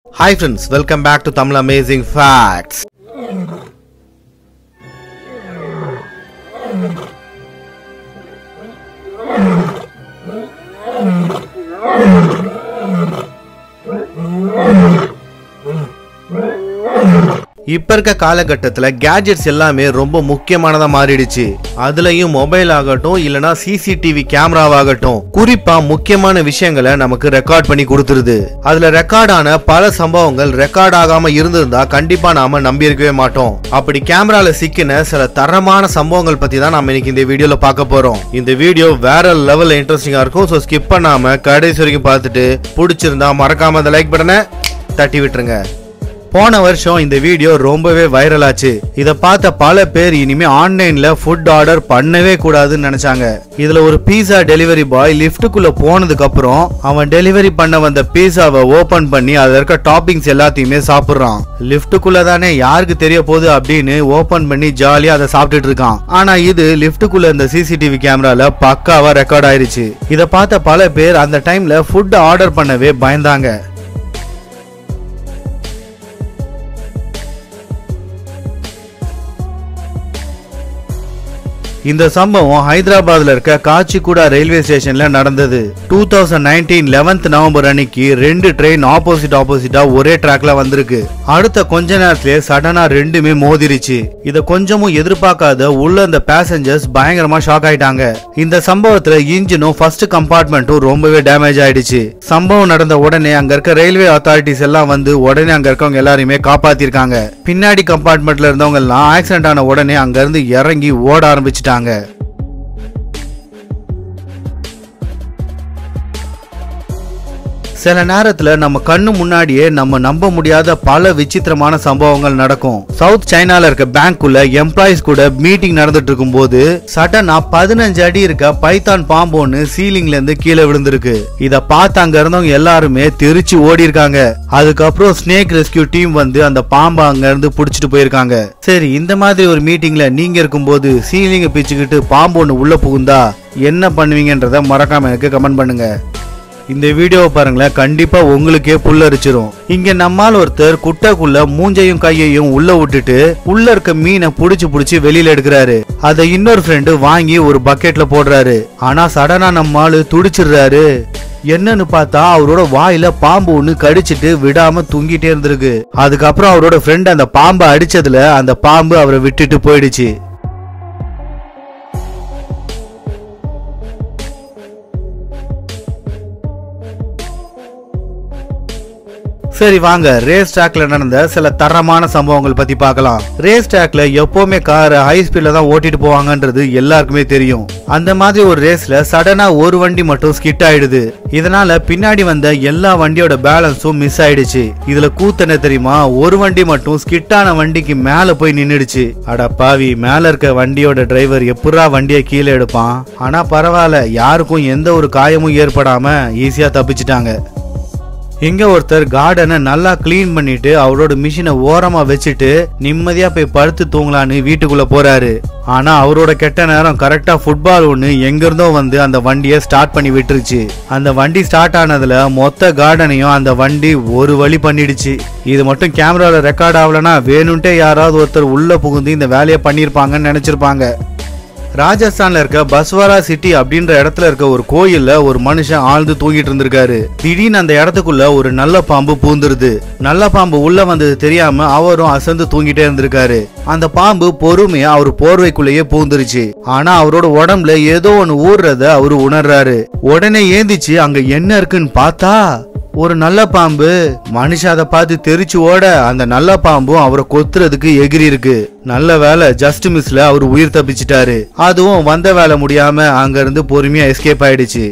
Hi friends, welcome back to Tamil Amazing Facts. இப்ப இருக்க காலகட்டத்துல கேஜெட்ஸ் எல்லாமே ரொம்ப முக்கியமானதா மாறிடுச்சு அதுலயும் மொபைல் ஆகட்டும் இல்லனா சிசிடிவி கேமராவாகட்டும் குறிப்பா முக்கியமான விஷயங்களை நமக்கு ரெக்கார்ட் பண்ணி கொடுத்துருது அதுல ரெக்கார்ட் ஆன பல சம்பவங்கள் ரெக்கார்ட் ஆகாம இருந்திருந்தா கண்டிப்பா நாம நம்பி இருக்கவே மாட்டோம் அப்படி கேமரால சிக்கின சில தரமான சம்பவங்கள் பத்தி தான் நாம இன்னைக்கு இந்த வீடியோல பார்க்க போறோம் இந்த வீடியோ வேற லெவல்ல இன்ட்ரெஸ்டிங்கா இருக்கும் ஸோ ஸ்கிப் பண்ணாம கடைசி வரைக்கும் பார்த்துட்டு பிடிச்சிருந்தா மறக்காம அந்த லைக் பட்டனை தட்டி விட்டுருங்க போன வருஷம் இந்த வீடியோ ரொம்பவே வைரல் ஆச்சு இத பார்த்த பல பேர் இனிமே ஆன்லைன்ல ஃபுட் ஆர்டர் பண்ணவே கூடாதுன்னு நினைச்சாங்க இதுல ஒரு பீஸா டெலிவரி பாய் லிஃப்ட்டுக்குள்ள போனதுக்கு அப்புறம் அவன் டெலிவரி பண்ண வந்த பீஸாவை ஓபன் பண்ணி அதுல இருக்க டாப்பிங்ஸ் எல்லாத்தையுமே சாப்பிடுறான் லிஃப்ட்டுக்குள்ள தானே யாருக்கு தெரிய போகுது அப்படின்னு ஓபன் பண்ணி ஜாலியா அதை சாப்பிட்டுட்டு இருக்கான் ஆனா இது லிஃப்ட்டுக்குள்ள இந்த சிசிடிவி கேமரால பக்காவா ரெக்கார்ட் ஆயிருச்சு இத பார்த்த பல பேர் அந்த டைம்ல ஃபுட் ஆர்டர் பண்ணவே பயந்தாங்க இந்த சம்பவம் ஹைதராபாத்ல இருக்க காச்சிகுடா ரயில்வே ஸ்டேஷன்ல நடந்தது two thousand nineteen eleventh November அன்னைக்கு ரெண்டு ட்ரெயின் ஆப்போசிட் ஆப்போசிட்டா ஒரே ட்ராக்ல வந்திருக்கு அடுத்த கொஞ்ச நேரத்திலே சடனா ரெண்டுமே மோதிருச்சு இத கொஞ்சமும் எதிர்பார்க்காத உள்ள அந்த பேசஞ்சர்ஸ் பயங்கரமா ஷாக் ஆயிட்டாங்க இந்த சம்பவத்துல இன்ஜினும் ஃபர்ஸ்ட் கம்பார்ட்மெண்ட்டும் ரொம்பவே டேமேஜ் ஆயிடுச்சு சம்பவம் நடந்த உடனே அங்க இருக்க ரயில்வே அத்தாரிட்டிஸ் எல்லாம் வந்து உடனே அங்க இருக்கவங்க எல்லாரையுமே காப்பாத்திருக்காங்க பின்னாடி கம்பார்ட்மெண்ட்ல இருந்தவங்க எல்லாம் ஆக்சிடென்ட் ஆன உடனே அங்க இருந்து இறங்கி ஓட ஆரம்பிச்சிட்டாங்க சில நேரத்துல நம்ம கண்ணு முன்னாடியே நம்ம நம்ப முடியாத பல விசித்திரமான சம்பவங்கள் நடக்கும் சவுத் சைனால இருக்க பேங்க்குள்ள எம்ப்ளாயிஸ் கூட மீட்டிங் நடந்துட்டு இருக்கும்போது சடனா பதினஞ்சு அடி இருக்க பைத்தான் பாம்பு ஒண்ணு சீலிங்ல இருந்து கீழே விழுந்திருக்கு இத பார்த்து அங்க இருந்தவங்க எல்லாருமே தெரிச்சு ஓடி இருக்காங்க அதுக்கப்புறம் ஸ்னேக் ரெஸ்கியூ டீம் வந்து அந்த பாம்பை அங்க இருந்து புடிச்சிட்டு போயிருக்காங்க சரி இந்த மாதிரி ஒரு மீட்டிங்ல நீங்க இருக்கும்போது சீலிங்க பிச்சுக்கிட்டு பாம்பு ஒண்ணு உள்ள புகுந்தா என்ன பண்ணுவீங்கன்றத மறக்காம எனக்கு கமெண்ட் பண்ணுங்க இந்த வீடியோவை பாருங்களேன் கண்டிப்பா உங்களுக்கே புல்லரிச்சிரும் இங்க நம்மால் ஒருத்தர் குட்டைக்குள்ள மூஞ்சையும் கையையும் உள்ள விட்டுட்டு உள்ள இருக்க மீனை புடிச்சு புடிச்சு வெளியில எடுக்கிறாரு அதை இன்னொரு ஃப்ரெண்டு வாங்கி ஒரு பக்கெட்ல போடுறாரு ஆனா சடனா நம்மால் துடிச்சிடுறாரு என்னன்னு பார்த்தா அவரோட வாயில பாம்பு ஒண்ணு கடிச்சிட்டு விடாம தூங்கிட்டே இருந்திருக்கு அதுக்கப்புறம் அவரோட ஃப்ரெண்ட் அந்த பாம்பை அடிச்சதுல அந்த பாம்பு அவரை விட்டுட்டு போயிடுச்சு சரி வாங்க ரேஸ் ட்ராக்ல நடந்த சில தரமான சம்பவங்கள் பத்தி பார்க்கலாம் ரேஸ் ட்ராக்ல எப்பவுமே கார் ஹை ஸ்பீட்ல தான் ஓட்டிட்டு போவாங்கன்றது எல்லாருக்குமே தெரியும் அந்த மாதிரி ஒரு ரேஸ்ல சடனா ஒரு வண்டி மட்டும் ஸ்கிட் ஆயிடுது இதனால பின்னாடி வந்த எல்லா வண்டியோட பேலன்ஸும் மிஸ் ஆயிடுச்சு இதுல கூத்தன தெரியுமா ஒரு வண்டி மட்டும் ஸ்கிட் ஆன வண்டிக்கு மேல போய் நின்னுடுச்சு அட பாவி மேல இருக்க வண்டியோட டிரைவர் எப்படா வண்டியை கீழே எடுப்பான் ஆனா பரவாயில்ல யாருக்கும் எந்த ஒரு காயமும் ஏற்படாம ஈஸியா தப்பிச்சிட்டாங்க இங்க ஒருத்தர் கார்டனை நல்லா க்ளீன் பண்ணிட்டு அவரோட மிஷினை ஓரமா வச்சுட்டு நிம்மதியா போய் படுத்து தூங்கலான்னு வீட்டுக்குள்ள போறாரு ஆனா அவரோட கெட்ட நேரம் கரெக்டா ஃபுட்பால் ஒண்ணு எங்க இருந்தோ வந்து அந்த வண்டியை ஸ்டார்ட் பண்ணி விட்டுருச்சு அந்த வண்டி ஸ்டார்ட் ஆனதுல மொத்த கார்டனையும் அந்த வண்டி ஒரு வழி பண்ணிடுச்சு இது மட்டும் கேமரால ரெக்கார்ட் ஆகலனா வேணும்ட்டே யாராவது ஒருத்தர் உள்ள புகுந்து இந்த வேலையை பண்ணிருப்பாங்கன்னு நினைச்சிருப்பாங்க ராஜஸ்தான்ல இருக்க பஸ்வாரா சிட்டி அப்படின்ற இடத்துல இருக்க ஒரு கோயில்ல ஒரு மனுஷன் ஆழ்ந்து தூங்கிட்டு இருந்திருக்காரு திடீர்னு அந்த இடத்துக்குள்ள ஒரு நல்ல பாம்பு பூந்துருது நல்ல பாம்பு உள்ள வந்தது தெரியாம அவரும் அசந்து தூங்கிட்டே இருந்திருக்காரு அந்த பாம்பு பொறுமையா அவர் போர்வைக்குள்ளேயே பூந்துருச்சு ஆனா அவரோட உடம்புல ஏதோ ஒன்னு ஊறுறத அவரு உணர்றாரு உடனே ஏந்திச்சு அங்க என்ன இருக்குன்னு பார்த்தா ஒரு நல்ல பாம்பு மனுஷன் அதை பார்த்து தெரிச்சு ஓட அந்த நல்ல பாம்பும் அவரை கொத்துறதுக்கு எகிரி இருக்கு நல்ல வேலை ஜஸ்ட் மிஸ்ல அவர் உயிர் தப்பிச்சிட்டாரு அதுவும் வந்த வேலை முடியாம அங்க இருந்து பொறுமையா எஸ்கேப் ஆயிடுச்சு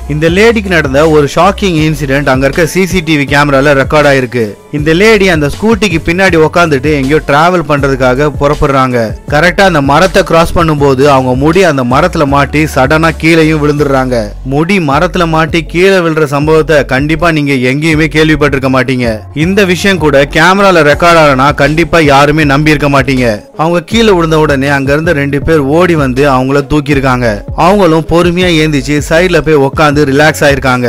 இந்த லேடிக்கு நடந்த ஒரு ஷாக்கிங் இன்சிடென்ட் அங்க இருக்க சிசிடிவி கேமரால ரெக்கார்ட் ஆயிருக்கு இந்த லேடி அந்த ஸ்கூட்டிக்கு பின்னாடி உக்காந்துட்டு எங்கேயோ டிராவல் பண்றதுக்காக புறப்படுறாங்க கரெக்டா அந்த மரத்தை கிராஸ் பண்ணும்போது அவங்க முடி அந்த மரத்துல மாட்டி சடனா கீழேயும் விழுந்துடுறாங்க முடி மரத்துல மாட்டி கீழே விழுற சம்பவத்தை கண்டிப்பா நீங்க எங்கேயுமே கேள்விப்பட்டிருக்க மாட்டீங்க இந்த விஷயம் கூட கேமரால ரெக்கார்ட் ஆகனா கண்டிப்பா யாருமே நம்பி இருக்க மாட்டீங்க அவங்க கீழே விழுந்த உடனே அங்க இருந்த ரெண்டு பேர் ஓடி வந்து அவங்கள தூக்கி இருக்காங்க அவங்களும் பொறுமையா ஏந்திச்சு சைடுல போய் உட்காந்து ரிலாக்ஸ் ஆயிருக்காங்க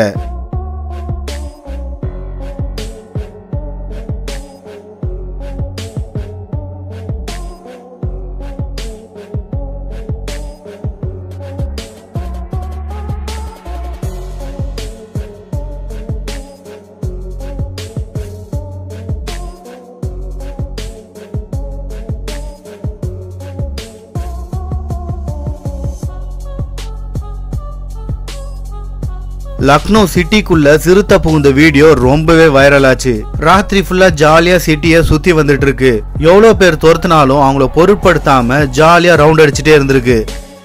லக்னோ சிட்டிக்குள்ள சிறுத்தை புகுந்த வீடியோ ரொம்பவே வைரல் ஆச்சு ராத்திரி ஃபுல்லா ஜாலியா சிட்டிய சுத்தி வந்துட்டு இருக்கு எவ்வளவு பேர் துரத்துனாலும் அவங்கள பொருட்படுத்தாம ஜாலியா ரவுண்ட் அடிச்சுட்டே இருந்திருக்கு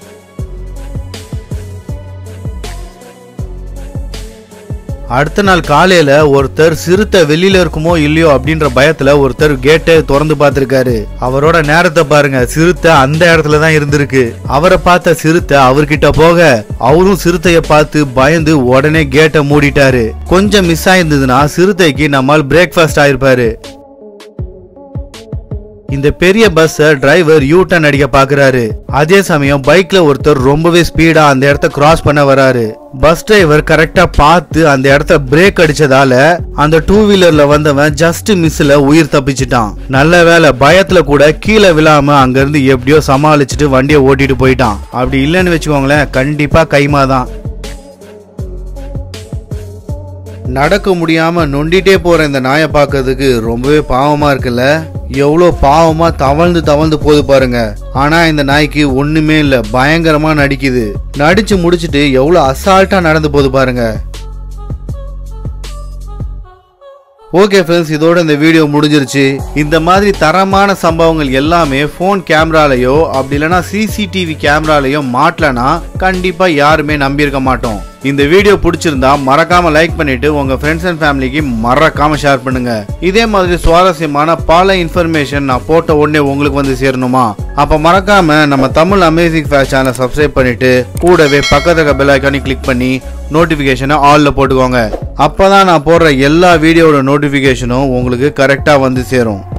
அடுத்த நாள் காலையில ஒருத்தர் சிறுத்தை வெளியில இருக்குமோ இல்லையோ அப்படின்ற பயத்துல ஒருத்தர் கேட்டை திறந்து பார்த்திருக்காரு அவரோட நேரத்தை பாருங்க சிறுத்தை அந்த இடத்துல தான் இருந்திருக்கு அவரை பார்த்த சிறுத்தை அவர்கிட்ட போக அவரும் சிறுத்தைய பார்த்து பயந்து உடனே கேட்டை மூடிட்டாரு கொஞ்சம் மிஸ் ஆயிருந்ததுன்னா சிறுத்தைக்கு நம்மால் பிரேக்ஃபாஸ்ட் ஆயிருப்பாரு இந்த பெரிய பஸ்ஸ டிரைவர் யூ டர்ன் அடிக்க பாக்குறாரு அதே சமயம் பைக்ல ஒருத்தர் ரொம்பவே ஸ்பீடா அந்த இடத்த கிராஸ் பண்ண வராரு பஸ் டிரைவர் கரெக்டா பார்த்து அந்த இடத்த பிரேக் அடிச்சதால அந்த டூ வீலர்ல வந்தவன் ஜஸ்ட் மிஸ்ல உயிர் தப்பிச்சிட்டான் நல்ல வேளை பயத்துல கூட கீழே விழாம அங்க இருந்து எப்படியோ சமாளிச்சுட்டு வண்டியை ஓட்டிட்டு போயிட்டான் அப்படி இல்லைன்னு வச்சுக்கோங்களேன் கண்டிப்பா கைமா தான் நடக்க முடியாம நொண்டிட்டே போற இந்த நாயை பார்க்கிறதுக்கு ரொம்பவே பாவமா இருக்குல்ல எவ்வளோ பாவமா தவழ்ந்து தவழ்ந்து போகுது பாருங்க ஆனா இந்த நாய்க்கு ஒண்ணுமே இல்ல பயங்கரமா நடிக்குது நடிச்சு முடிச்சிட்டு எவ்வளோ அசால்ட்டா நடந்து போகுது பாருங்க ஓகே ஃப்ரெண்ட்ஸ் இதோட இந்த வீடியோ முடிஞ்சிருச்சு இந்த மாதிரி தரமான சம்பவங்கள் எல்லாமே ஃபோன் கேமராலையோ அப்படி இல்லைன்னா சிசிடிவி கேமராலையோ மாட்டலனா கண்டிப்பா யாருமே நம்பியிருக்க மாட்டோம் இந்த வீடியோ பிடிச்சிருந்தா மறக்காம லைக் பண்ணிட்டு உங்க ஃப்ரெண்ட்ஸ் அண்ட் ஃபேமிலிக்கு மறக்காம ஷேர் பண்ணுங்க இதே மாதிரி சுவாரஸ்யமான பல இன்ஃபர்மேஷன் நான் போட்ட உடனே உங்களுக்கு வந்து சேரணுமா அப்ப மறக்காம நம்ம தமிழ் அமேசிங் ஃபேஷ் சேனலை சப்ஸ்கிரைப் பண்ணிட்டு கூடவே பக்கத்துல பெல் ஐக்கானி கிளிக் பண்ணி நோட்டிஃபிகேஷனை ஆல்ல போட்டுக்கோங்க அப்பதான் நான் போடுற எல்லா வீடியோட நோட்டிஃபிகேஷனும் உங்களுக்கு கரெக்டா வந்து சேரும்